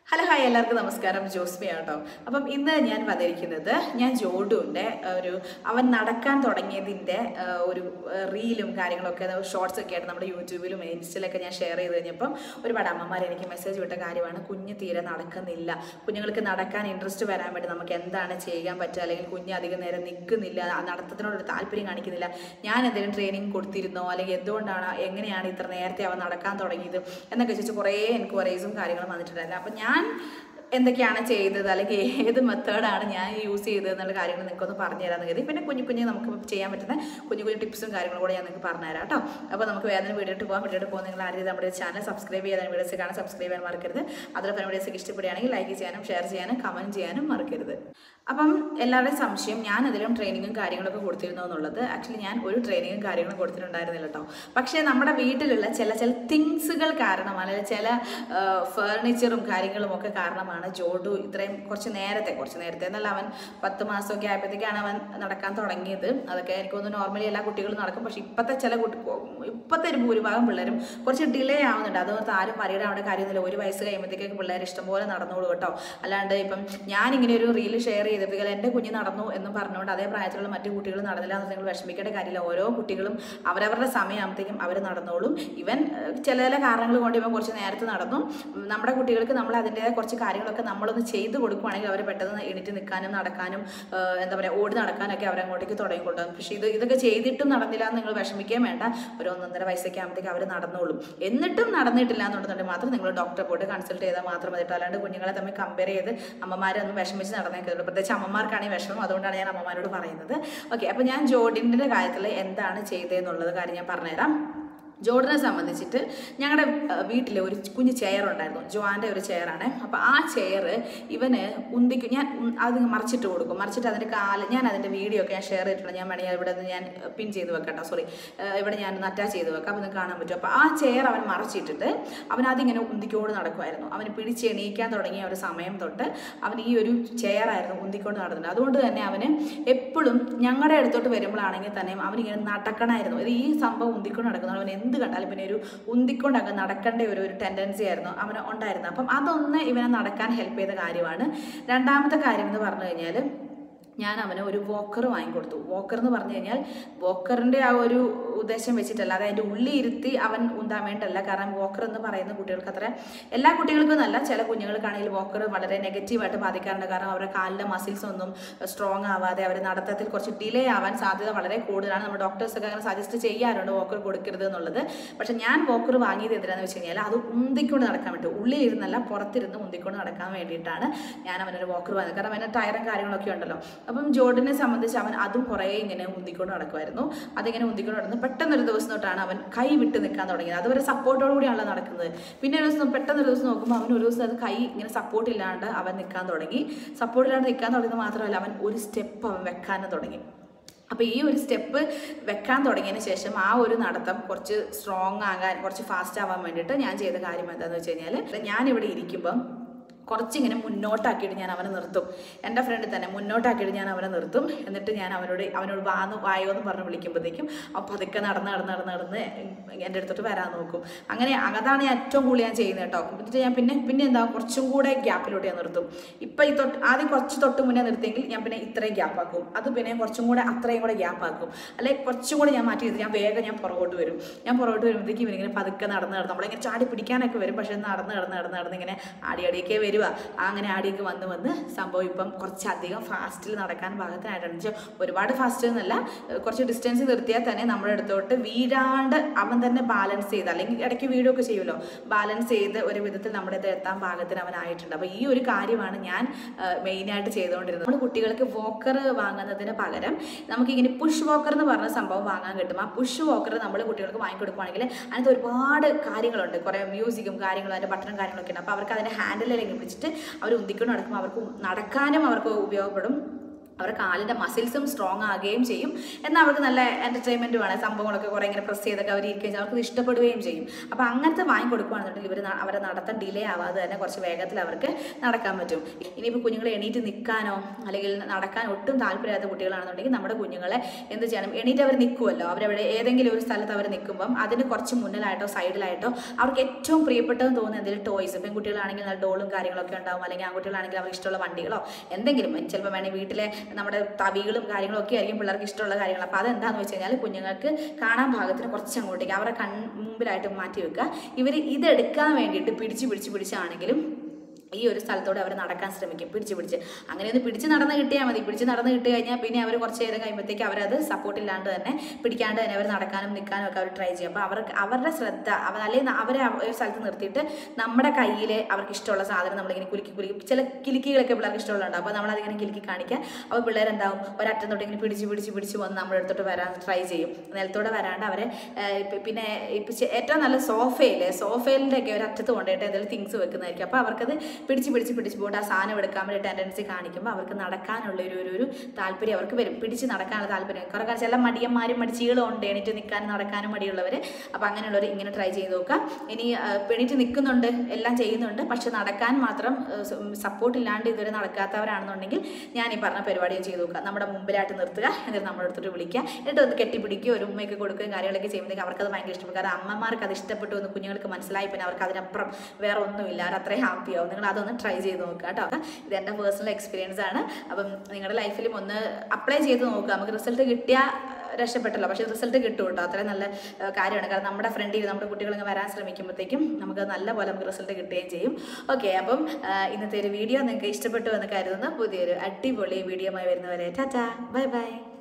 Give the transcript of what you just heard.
hello hi എല്ലാവർക്കും നമസ്കാരം ജോസ്മിയ കേട്ടോ അപ്പം ഇന്ന് ഞാൻ വന്നിരിക്കുന്നത് ഞാൻ ജോഡുവിൻ്റെ ഒരു അവൻ നടക്കാൻ തുടങ്ങിയതിൻ്റെ ആ, ഒരു ആ, റീലും കാര്യങ്ങളൊക്കെ ഷോർട്സ് ഒക്കെ ആയിട്ട് നമ്മുടെ യൂട്യൂബിലും ഇൻസ്റ്റയിലൊക്കെ ഞാൻ ഷെയർ ചെയ്ത് കഴിഞ്ഞപ്പം ഒരുപാട് അമ്മമാർ എനിക്ക് മെസ്സേജ് വിട്ട കാര്യമാണ് കുഞ്ഞ് തീരെ നടക്കുന്നില്ല കുഞ്ഞുങ്ങൾക്ക് നടക്കാൻ ഇൻട്രസ്റ്റ് വരാൻ വേണ്ടി നമുക്ക് എന്താണ് ചെയ്യാൻ പറ്റുക അല്ലെങ്കിൽ കുഞ്ഞ് അധികം നേരം നിൽക്കുന്നില്ല ആ നടത്തത്തിനോടൊരു താല്പര്യം കാണിക്കുന്നില്ല ഞാൻ എന്തെങ്കിലും ട്രെയിനിങ് കൊടുത്തിരുന്നോ അല്ലെങ്കിൽ എന്തുകൊണ്ടാണ് എങ്ങനെയാണ് ഇത്ര നേരത്തെ അവൻ നടക്കാൻ തുടങ്ങിയത് എന്നൊക്കെ ചോദിച്ച് കുറേ എൻക്വയറീസും കാര്യങ്ങളും വന്നിട്ടുണ്ടായിരുന്നു അപ്പം ഞാൻ എന്തൊക്കെയാണ് ചെയ്തത് അല്ലെങ്കിൽ ഏത് മെത്തേഡാണ് ഞാൻ യൂസ് ചെയ്തത് എന്നുള്ള കാര്യങ്ങൾ നിങ്ങൾക്കൊന്ന് പറഞ്ഞു തരാമെന്ന് കരുതി പിന്നെ കുഞ്ഞു കുഞ്ഞു നമുക്ക് ചെയ്യാൻ പറ്റുന്ന കുഞ്ഞു കുഞ്ഞു ടിപ്സും കാര്യങ്ങളും കൂടെ ഞാൻ നിങ്ങൾക്ക് പറഞ്ഞുതരാം കേട്ടോ അപ്പോൾ നമുക്ക് വേദന വീഡിയോട്ട് പോകാൻ വീഡിയോട്ട് പോകുന്ന നിങ്ങൾ ആരും നമ്മുടെ ചാനൽ സബ്സ്ക്രൈബ് ചെയ്യാൻ വീഡിയോസ് കാണാൻ സബ്സ്ക്രൈബ് ചെയ്യാൻ മറക്കരുത് അതോടൊപ്പം വീഡിയോസ് ഇഷ്ടപ്പെടുകയാണെങ്കിൽ ലൈക്ക് ചെയ്യാനും ഷെയർ ചെയ്യാനും കമൻറ്റ് ചെയ്യാനും മറക്കരുത് അപ്പം എല്ലാവരുടെയും സംശയം ഞാൻ അതിലും ട്രെയിനിങ്ങും കാര്യങ്ങളൊക്കെ കൊടുത്തിരുന്നു എന്നുള്ളത് ആക്ച്വലി ഞാൻ ഒരു ട്രെയിനിങ്ങും കാര്യങ്ങളും കൊടുത്തിട്ടുണ്ടായിരുന്നില്ല കേട്ടോ പക്ഷേ നമ്മുടെ വീട്ടിലുള്ള ചില ചില തിങ്സുകൾ കാരണമാണ് അല്ലെങ്കിൽ ചില ഫേർണിച്ചറും കാര്യങ്ങളും ഒക്കെ കാരണമാണ് ജോഡു ഇത്രയും കുറച്ച് നേരത്തെ കുറച്ച് നേരത്തെ എന്നല്ല അവൻ പത്ത് മാസമൊക്കെ ആയപ്പോഴത്തേക്കാണ് അവൻ നടക്കാൻ തുടങ്ങിയത് അതൊക്കെ എനിക്കൊന്ന് നോർമലി എല്ലാ കുട്ടികളും നടക്കും പക്ഷേ ഇപ്പോഴത്തെ ചില കുട്ടി ഇപ്പോഴത്തെ ഒരു ഭൂരിഭാഗം പിള്ളേരും കുറച്ച് ഡിലേ ആവുന്നുണ്ട് അതുകൊണ്ട് ആരും വരിയുടെ അവിടെ കാര്യമൊന്നുമില്ല ഒരു വയസ്സ് കഴിയുമ്പോഴത്തേക്ക് പിള്ളേർ ഇഷ്ടംപോലെ നടന്നോളൂ കേട്ടോ അല്ലാണ്ട് ഇപ്പം ഞാനിങ്ങനെ ഒരു റീൽ ഷെയർ ചെയ്തപ്പോൾ എൻ്റെ കുഞ്ഞ് നടന്നു എന്നും പറഞ്ഞുകൊണ്ട് അതേ പ്രായത്തിലുള്ള മറ്റു കുട്ടികൾ നടന്നില്ല എന്ന് നിങ്ങൾ വിഷമിക്കേണ്ട കാര്യമില്ല ഓരോ കുട്ടികളും അവരവരുടെ സമയമാകുമ്പോഴത്തേക്കും അവർ നടന്നോളും ഇവൻ ഏഹ്, ചില ചില കാരണങ്ങൾ കൊണ്ട് ഇവൻ കുറച്ച് നേരത്തെ നടന്നു ഉം, നമ്മുടെ കുട്ടികൾക്ക് നമ്മൾ അതിൻ്റെതായ കുറച്ച് കാര്യങ്ങളൊക്കെ നമ്മളൊന്ന് ചെയ്ത് കൊടുക്കുവാണെങ്കിൽ അവർ പെട്ടെന്ന് എണീറ്റ് നിൽക്കാനും നടക്കാനും ഏഹ്, എന്താ പറയുക ഓടി നടക്കാനൊക്കെ അവരങ്ങോട്ടേക്ക് തുടങ്ങിക്കൊണ്ടുപോകും പക്ഷേ ഇത് ഇതൊക്കെ ചെയ്തിട്ടും നടന്നില്ല എന്ന് നിങ്ങൾ വിഷമിക്കുകയും വേണ്ട ഒരു ഒന്നൊന്നര വയസ്സൊക്കെ ആകുമ്പോഴത്തേക്ക് അവർ നടന്നോളും എന്നിട്ടും നടന്നിട്ടില്ല എന്നുണ്ടെന്നുണ്ടെങ്കിൽ മാത്രം നിങ്ങൾ ഡോക്ടറെ പോയിട്ട് കൺസൾട്ട് ചെയ്താൽ മാത്രം മതി കേട്ടോ അല്ലാണ്ട് കുഞ്ഞുങ്ങളെ തമ്മിൽ കമ്പയർ ചെയ്ത് അമ്മമാരെ ഒന്നും വിഷമിച്ച് നടന്നേക്കരുത് പ്രത്യേകിച്ച് അമ്മമാർക്കാണ് ഈ വിഷമം അതുകൊണ്ടാണ് ഞാൻ അമ്മമാരോട് പറയുന്നത് ഓക്കെ അപ്പോൾ ഞാൻ ജോഡിൻ്റെ കാര്യത്തിൽ എന്താണ് ചെയ്തതെന്നുള്ളത് കാര്യം ഞാൻ പറഞ്ഞുതരാം ജോർഡനെ സംബന്ധിച്ചിട്ട് ഞങ്ങളുടെ വീട്ടിൽ ഒരു കുഞ്ഞ് ചെയർ ഉണ്ടായിരുന്നു ജോാൻ്റെ ഒരു ചെയറാണ് അപ്പോൾ ആ ചെയർ ഇവന് ഉന്തിക്കും ഞാൻ ഉം അത് മറിച്ചിട്ട് കൊടുക്കും മറിച്ചിട്ട് അതിൻ്റെ കാല് ഞാൻ അതിൻ്റെ വീഡിയോ ഒക്കെ ഞാൻ ഷെയർ ചെയ്തിട്ടുണ്ട് ഞാൻ വേണമെങ്കിൽ ഇവിടെ നിന്ന് ഞാൻ പിൻ ചെയ്ത് വെക്കട്ടോ സോറി ഇവിടെ ഞാൻ ഒന്ന് അറ്റാച്ച് ചെയ്ത് വെക്കാം അപ്പോൾ നിങ്ങൾക്ക് കാണാൻ പറ്റും അപ്പോൾ ആ ചെയർ അവൻ മറിച്ചിട്ടിട്ട് അവൻ അതിങ്ങനെ ഉന്തിക്കോട് നടക്കുമായിരുന്നു അവന് പിടിച്ച് എണീക്കാൻ തുടങ്ങിയ ഒരു സമയം തൊട്ട് അവൻ ഈ ഒരു ചെയറായിരുന്നു ഉന്തിക്കൊണ്ട് നടന്നത് അതുകൊണ്ട് തന്നെ അവന് എപ്പോഴും ഞങ്ങളുടെ അടുത്തോട്ട് വരുമ്പോഴാണെങ്കിൽ തന്നെയും അവനിങ്ങനെ നടക്കണമായിരുന്നു ഇത് ഈ സംഭവം ഉന്തിക്കൊണ്ട് നടക്കുന്നത് അവൻ എന്ത് കണ്ടാലും പിന്നെ ഒരു ഉന്തിക്കൊണ്ടൊക്കെ നടക്കേണ്ട ഒരു ഒരു ടെൻഡൻസി ആയിരുന്നു അവന് ഉണ്ടായിരുന്നത് അപ്പം അതൊന്ന് ഇവനെ നടക്കാൻ ഹെൽപ്പ് ചെയ്ത കാര്യമാണ് രണ്ടാമത്തെ കാര്യം എന്ന് പറഞ്ഞു കഴിഞ്ഞാൽ ഞാൻ അവന് ഒരു വോക്കർ വാങ്ങിക്കൊടുത്തു വോക്കർ എന്ന് പറഞ്ഞു കഴിഞ്ഞാൽ വോക്കറിൻ്റെ ആ ഒരു ഉദ്ദേശം വെച്ചിട്ടല്ല അത് അതിൻ്റെ ഉള്ളിൽ ഇരുത്തി അവൻ ഉന്താൻ വേണ്ടല്ല കാരണം വോക്കർ എന്ന് പറയുന്ന കുട്ടികൾക്ക് അത്ര എല്ലാ കുട്ടികൾക്കും നല്ല ചില കുഞ്ഞുങ്ങൾക്കാണെങ്കിൽ വോക്കർ വളരെ നെഗറ്റീവായിട്ട് ബാധിക്കാറുണ്ട് കാരണം അവരുടെ കാലിലെ മസിൽസ് ഒന്നും സ്ട്രോങ് ആവാതെ അവർ നടത്തത്തിൽ കുറച്ച് ഡിലേ ആവാൻ സാധ്യത വളരെ കൂടുതലാണ് നമ്മൾ ഡോക്ടേഴ്സൊക്കെ അങ്ങനെ സജസ്റ്റ് ചെയ്യാറുണ്ട് വോക്കർ കൊടുക്കരുത് എന്നുള്ളത് പക്ഷെ ഞാൻ വോക്കർ വാങ്ങിയത് എന്തിനാന്ന് വെച്ച് കഴിഞ്ഞാൽ അത് ഉന്തിക്കൊണ്ട് നടക്കാൻ വേണ്ടി ഉള്ളിൽ ഇരുന്നല്ല പുറത്തിരുന്ന് ഉന്തിക്കൊണ്ട് നടക്കാൻ വേണ്ടിയിട്ടാണ് ഞാൻ അവനൊരു വോക്കർ വാങ്ങിയത് കാരണം അവൻ്റെ ടയറും കാര്യങ്ങളൊക്കെ ഉണ്ടല്ലോ അപ്പം ജോർഡിനെ സംബന്ധിച്ച് അവൻ അതും കുറേ ഇങ്ങനെ ഉന്തിക്കൊണ്ട് നടക്കുമായിരുന്നു അതിങ്ങനെ ഉന്തിക്കൊണ്ട് നടന്നു പെട്ടെന്ന് ഒരു ദിവസം തൊട്ടാണ് അവൻ കൈ വിട്ട് നിൽക്കാൻ തുടങ്ങിയത് അതുവരെ സപ്പോർട്ടോടു കൂടിയാണല്ലോ നടക്കുന്നത് പിന്നെ ഒരു ദിവസം പെട്ടെന്ന് ഒരു ദിവസം നോക്കുമ്പോൾ അവൻ ഒരു ദിവസം അത് കൈ ഇങ്ങനെ സപ്പോർട്ട് ഇല്ലാണ്ട് അവൻ നിൽക്കാൻ തുടങ്ങി സപ്പോർട്ട് ഇല്ലാണ്ട് നിൽക്കാൻ തുടങ്ങിയത് മാത്രമല്ല അവൻ ഒരു സ്റ്റെപ്പ് അവൻ വെക്കാനും തുടങ്ങി അപ്പോൾ ഈ ഒരു സ്റ്റെപ്പ് വെക്കാൻ തുടങ്ങിയതിന് ശേഷം ആ ഒരു നടത്തം കുറച്ച് സ്ട്രോങ് ആകാൻ കുറച്ച് ഫാസ്റ്റ് ആവാൻ വേണ്ടിയിട്ട് ഞാൻ ചെയ്ത കാര്യം എന്താണെന്ന് വെച്ച് കഴിഞ്ഞാൽ ഞാനിവിടെ ഇരിക്കുമ്പം കുറച്ചിങ്ങനെ മുന്നോട്ടാക്കിയിട്ട് ഞാൻ അവനെ നിർത്തും എൻ്റെ ഫ്രണ്ടിൽ തന്നെ മുന്നോട്ടാക്കിയിട്ട് ഞാൻ അവനെ നിർത്തും എന്നിട്ട് ഞാൻ അവനോട് അവനോട് വാന്ന് വായോ എന്ന് പറഞ്ഞ് വിളിക്കുമ്പോഴത്തേക്കും അവൻ പതുക്കെ നടന്ന് നടന്ന് നടന്ന് നടന്ന് എൻ്റെ അടുത്തോട്ട് വരാൻ നോക്കും അങ്ങനെ അതാണ് ഞാൻ ഏറ്റവും കൂടുതൽ ഞാൻ ചെയ്യുന്നത് കേട്ടോ എന്നിട്ട് ഞാൻ പിന്നെ പിന്നെ എന്താ കുറച്ചും കൂടെ ഗ്യാപ്പിലോട്ട് ഞാൻ നിർത്തും ഇപ്പം ഈ തൊട്ട് ആദ്യം കുറച്ച് തൊട്ട് മുന്നേ നിർത്തിയെങ്കിൽ ഞാൻ പിന്നെ ഇത്രയും ഗ്യാപ്പാക്കും അത് പിന്നെ കുറച്ചും കൂടെ അത്രയും കൂടെ ഗ്യാപ്പാക്കും അല്ലെങ്കിൽ കുറച്ചും കൂടെ ഞാൻ മാറ്റി ചെയ്ത് ഞാൻ വേഗം ഞാൻ പുറകോട്ട് വരും ഞാൻ പുറകോട്ട് വരുമ്പോഴത്തേക്കും ഇവനിങ്ങനെ പതുക്കെ നടന്ന് നടന്ന് നമ്മളിങ്ങനെ ചാടി പിടിക്കാനൊക്കെ വരും പക്ഷേ നടന്ന് നടന്ന് നടന്ന് നടന്ന് ഇങ്ങനെ ആടി ആടിയൊക്കെ വരിക അങ്ങനെ ആടിയൊക്കെ വന്ന് വന്ന് സംഭവം ഇപ്പം കുറച്ചധികം ഫാസ്റ്റിൽ നടക്കാൻ പാകത്തിനായിട്ടാണ് വെച്ചാൽ ഒരുപാട് ഫാസ്റ്റ് എന്നല്ല ഏഹ് കുറച്ച് ഡിസ്റ്റൻസ് നിർത്തിയാൽ തന്നെ നമ്മുടെ അടുത്തോട്ട് വീഴാണ്ട് അവൻ തന്നെ ബാലൻസ് ചെയ്ത് അല്ലെങ്കിൽ ഇടയ്ക്ക് വീഴൊക്കെ ചെയ്യുമല്ലോ ബാലൻസ് ചെയ്ത് ഒരു വിധത്തിൽ നമ്മുടെ അടുത്ത് എത്താൻ പാകത്തിന് അവനായിട്ടുണ്ട് അപ്പോൾ ഈ ഒരു കാര്യമാണ് ഞാൻ മെയിനായിട്ട് ചെയ്തുകൊണ്ടിരുന്നത് നമ്മൾ കുട്ടികൾക്ക് വോക്കർ വാങ്ങുന്നതിന് പകരം നമുക്കിങ്ങനെ പുഷ് വോക്കർ എന്ന് പറഞ്ഞ സംഭവം വാങ്ങാൻ കിട്ടും ആ പുഷ് വോക്കർ നമ്മൾ കുട്ടികൾക്ക് വാങ്ങിക്കൊടുക്കുവാണെങ്കിൽ അതിനകത്ത് ഒരുപാട് കാര്യങ്ങളുണ്ട് കുറേ മ്യൂസിക്കും കാര്യങ്ങളും അതിൻ്റെ ബട്ടണും കാര്യങ്ങളൊക്കെ ഉണ്ട് അപ്പോൾ അവർക്ക് അതിൻ്റെ ഹാൻഡിലെങ്കിൽ പിടിച്ചിട്ട് അവർ ഉന്തിക്കൊണ്ട് നടക്കുമ്പോൾ അവർക്ക് നടക്കാനും അവർക്ക് ഉപയോഗപ്പെടും അവരുടെ കാലിൻ്റെ മസിൽസും സ്ട്രോങ് ആകുകയും ചെയ്യും എന്നാൽ അവർക്ക് നല്ല എൻ്റർടൈൻമെൻറ്റും ആണ് സംഭവങ്ങളൊക്കെ കുറേ ഇങ്ങനെ പ്രസ് ചെയ്തൊക്കെ അവർ ഇരിക്കുകയും ചെയ്യും അവർക്ക് ഇത് ഇഷ്ടപ്പെടുകയും ചെയ്യും അപ്പോൾ അങ്ങനത്തെ വാങ്ങി കൊടുക്കുകയാണെന്നുണ്ടെങ്കിൽ ഇവർ അവരെ നടത്തം ഡിലേ ആവാതെ തന്നെ കുറച്ച് വേഗത്തിൽ അവർക്ക് നടക്കാൻ പറ്റും ഇനിയിപ്പോൾ കുഞ്ഞുങ്ങളെ എണീറ്റ് നിൽക്കാനോ അല്ലെങ്കിൽ നടക്കാൻ ഒട്ടും താല്പര്യമില്ലാത്ത കുട്ടികളാണെന്നുണ്ടെങ്കിൽ നമ്മുടെ കുഞ്ഞുങ്ങളെ എന്ത് ചെയ്യണം എണീറ്റ് അവർ നിൽക്കുമല്ലോ അവരവിടെ ഏതെങ്കിലും ഒരു സ്ഥലത്ത് അവർ നിൽക്കുമ്പം അതിന് കുറച്ച് മുന്നിലായിട്ടോ സൈഡിലായിട്ടോ അവർക്ക് ഏറ്റവും പ്രിയപ്പെട്ടതെന്ന് തോന്നുന്ന എന്തെങ്കിലും ടോയ്സ് പെൺകുട്ടികളാണെങ്കിൽ നല്ല ഡോളും കാര്യങ്ങളൊക്കെ ഉണ്ടാവും അല്ലെങ്കിൽ ആൺകുട്ടികളാണെങ്കിൽ അവർക്ക് ഇഷ്ടമുള്ള വണ്ടികളോ എന്തെങ്കിലും ചിലപ്പോൾ വേണമെങ്കിൽ വീട്ടിലെ നമ്മുടെ തവികളും കാര്യങ്ങളും ഒക്കെ ആയിരിക്കും പിള്ളേർക്ക് ഇഷ്ടമുള്ള കാര്യങ്ങൾ അപ്പോൾ അതെന്താണെന്ന് വെച്ച് കഴിഞ്ഞാൽ കുഞ്ഞുങ്ങൾക്ക് കാണാൻ ഭാഗത്തിന് കുറച്ച് അങ്ങോട്ടേക്ക് അവരുടെ കൺ മുമ്പിലായിട്ട് മാറ്റി വെക്കുക ഇവർ ഇതെടുക്കാൻ വേണ്ടിയിട്ട് പിടിച്ച് പിടിച്ച് പിടിച്ചാണെങ്കിലും ഈ ഒരു സ്ഥലത്തോടെ അവർ നടക്കാൻ ശ്രമിക്കും പിടിച്ച് പിടിച്ച് അങ്ങനെ ഒന്ന് പിടിച്ച് നടന്ന് കിട്ടിയാൽ മതി പിടിച്ച് നടന്ന് കിട്ടി കഴിഞ്ഞാൽ പിന്നെ അവർ കുറച്ച് നേരം കഴിയുമ്പോഴത്തേക്ക് അവരത് സപ്പോർട്ട് ഇല്ലാണ്ട് തന്നെ പിടിക്കാണ്ട് തന്നെ അവർ നടക്കാനും നിൽക്കാനും ഒക്കെ അവർ ട്രൈ ചെയ്യും അപ്പോൾ അവർക്ക് അവരുടെ ശ്രദ്ധ അവർ അല്ലെങ്കിൽ അവരെ ഒരു സ്ഥലത്ത് നിർത്തിയിട്ട് നമ്മുടെ കയ്യിൽ അവർക്ക് ഇഷ്ടമുള്ള സാധനം നമ്മളിങ്ങനെ കുലുക്കി കുലുക്കി ചില കിലുക്കികളൊക്കെ പിള്ളേർക്ക് ഇഷ്ടമുള്ളതുണ്ട് അപ്പോൾ നമ്മളതിങ്ങനെ കിലുക്കി കാണിക്കുക അപ്പോൾ പിള്ളേരെന്താവും ഒരറ്റം തൊട്ട് ഇങ്ങനെ പിടിച്ച് പിടിച്ച് പിടിച്ച് വന്ന് നമ്മുടെ അടുത്തോട്ട് വരാൻ ട്രൈ ചെയ്യും നിലത്തോടെ വരാണ്ട് അവരെ ഏഹ്, ഇപ്പ- പിന്നെ ഇപ്പം ഏറ്റവും നല്ല സോഫയില്ലേ സോഫയിലിൻ്റെ ഒക്കെ ഒരു അറ്റത്ത് കൊണ്ടുപോയിട്ട് എന്തെങ്കിലും തിങ്സ് വെക്കുന്നതായിരിക്കും അപ്പോൾ അവർക്കത് പിടിച്ച് പിടിച്ച് പിടിച്ച് പോയിട്ട് ആ സാധനം എടുക്കാൻ വേണ്ടി ടെൻഡൻസി കാണിക്കുമ്പോൾ അവർക്ക് നടക്കാനുള്ള ഒരു ഒരു ഒരു താല്പര്യം അവർക്ക് വരും പിടിച്ച് നടക്കാനുള്ള താല്പര്യം കുറേ കാര്യം ചില മടിയന്മാരും മടിച്ചികളും ഉണ്ട് എണീറ്റ് നിൽക്കാനും നടക്കാനും മടിയുള്ളവർ അപ്പോൾ അങ്ങനെയുള്ളവർ ഇങ്ങനെ ട്രൈ ചെയ്ത് നോക്കുക ഇനി ആ, എണീറ്റ് നിൽക്കുന്നുണ്ട് എല്ലാം ചെയ്യുന്നുണ്ട് പക്ഷെ നടക്കാൻ മാത്രം സപ്പോർട്ട് ഇല്ലാണ്ട് ഇതുവരെ നടക്കാത്തവരാണെന്നുണ്ടെങ്കിൽ ഞാൻ ഈ പറഞ്ഞ പരിപാടിയും ചെയ്ത് നോക്കുക നമ്മുടെ മുമ്പിലായിട്ട് നിർത്തുക എന്നിട്ട് നമ്മുടെ അടുത്തോട്ട് വിളിക്കുക എന്നിട്ട് ഒന്ന് കെട്ടിപ്പിടിക്കുകയോ ഒരു ഉമ്മയൊക്കെ കൊടുക്കുകയും കാര്യങ്ങളൊക്കെ ചെയ്യുമ്പോഴത്തേക്ക് അവർക്കത് ഭയങ്കര ഇഷ്ടപ്പെടും കാരണം അമ്മമാർക്ക് അത് ഇഷ്ടപ്പെട്ടു എന്ന് കുഞ്ഞുങ്ങൾക്ക് മനസ്സിലായി പിന്നെ അവർക്ക് അതിനപ്പുറം വേറെ ഒന്നുമില്ല അവർ അത്രയും ഹാപ്പിയാവും നിങ്ങൾ അതൊന്ന് ട്രൈ ചെയ്ത് നോക്കുക കേട്ടോ ഇത് എൻ്റെ പേഴ്സണൽ എക്സ്പീരിയൻസ് ആണ് അപ്പം നിങ്ങളുടെ ലൈഫിലും ഒന്ന് അപ്ലൈ ചെയ്ത് നോക്കുക നമുക്ക് റിസൾട്ട് കിട്ടിയാൽ രക്ഷപ്പെട്ടല്ലോ പക്ഷേ റിസൾട്ട് കിട്ടും കേട്ടോ അത്രയും നല്ല ഏഹ്, കാര്യമാണ് കാരണം നമ്മുടെ ഫ്രണ്ടിൽ നമ്മുടെ കുട്ടികൾ ഇങ്ങനെ വരാൻ ശ്രമിക്കുമ്പോഴത്തേക്കും നമുക്ക് നല്ല പോലെ നമുക്ക് റിസൾട്ട് കിട്ടുകയും ചെയ്യും ഓക്കെ അപ്പം ഏഹ്, ഇന്നത്തെ ഒരു വീഡിയോ നിങ്ങൾക്ക് ഇഷ്ടപ്പെട്ടു എന്ന് കരുതുന്നു പുതിയൊരു അടിപൊളി വീഡിയോ ആയി വരുന്നവരെ ടാറ്റാ ബൈ ബൈ